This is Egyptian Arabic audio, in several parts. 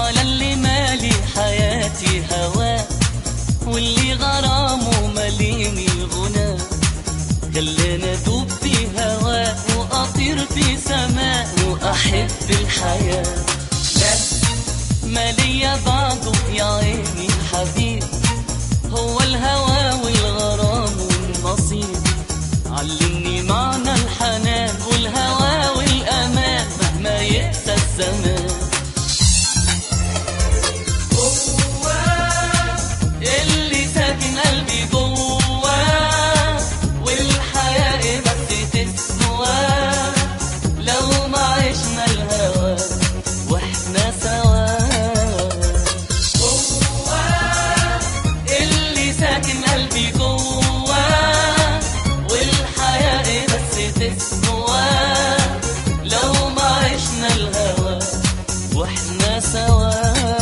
على اللي مالي حياتي هواه واللي غرامه مليني غناه خلاني ادوب في هواه واطير في سماء واحب الحياه لا ما ليا بعده يا عيني حبيب هو الهوى والغرام والنصيب علمني معنى الحنان والهوى والامان مهما يقسى الزمان اللي ساكن قلبي جواه والحياة بس تسواه لو ما عشنا الهوى واحنا سوا اللي ساكن قلبي جواه والحياة بس تسواه لو ما عشنا الهوى واحنا سوا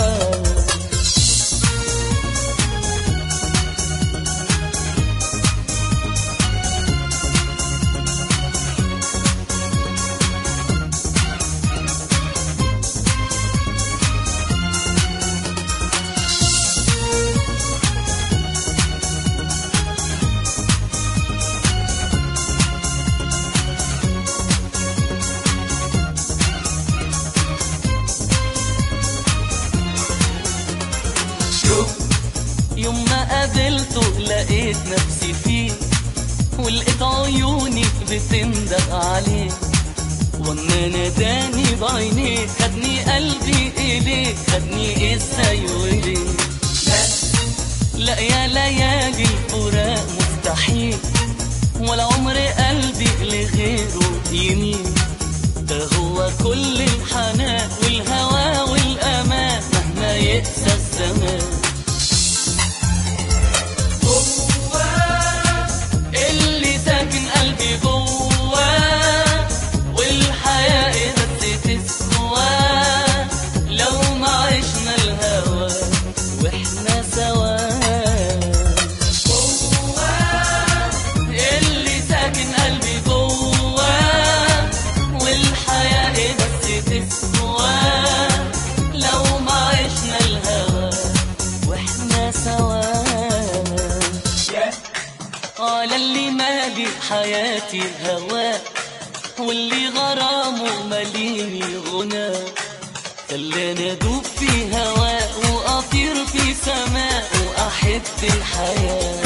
يوم ما قابلته لقيت نفسي فيه ولقيت عيوني بتندق عليه واما ناداني بعينيه خدني قلبي اليه خدني ازاي وليه لا لا يا ليالي الفراق مستحيل ولا عمر قلبي لغيره يميل ده هو كل الحنان والهوى والامان مهما يقسى الزمان اللي ساكن قلبي جواه والحياة بس تسواه لو ما عشنا الهوى واحنا سوا اللي ساكن قلبي جواه والحياة بس تسواه لو ما عشنا الهوى واحنا سوا على اللي مالي حياتي هواه واللي غرامه مليني غناه خلاني ادوب في هواه واطير في سماء واحب الحياه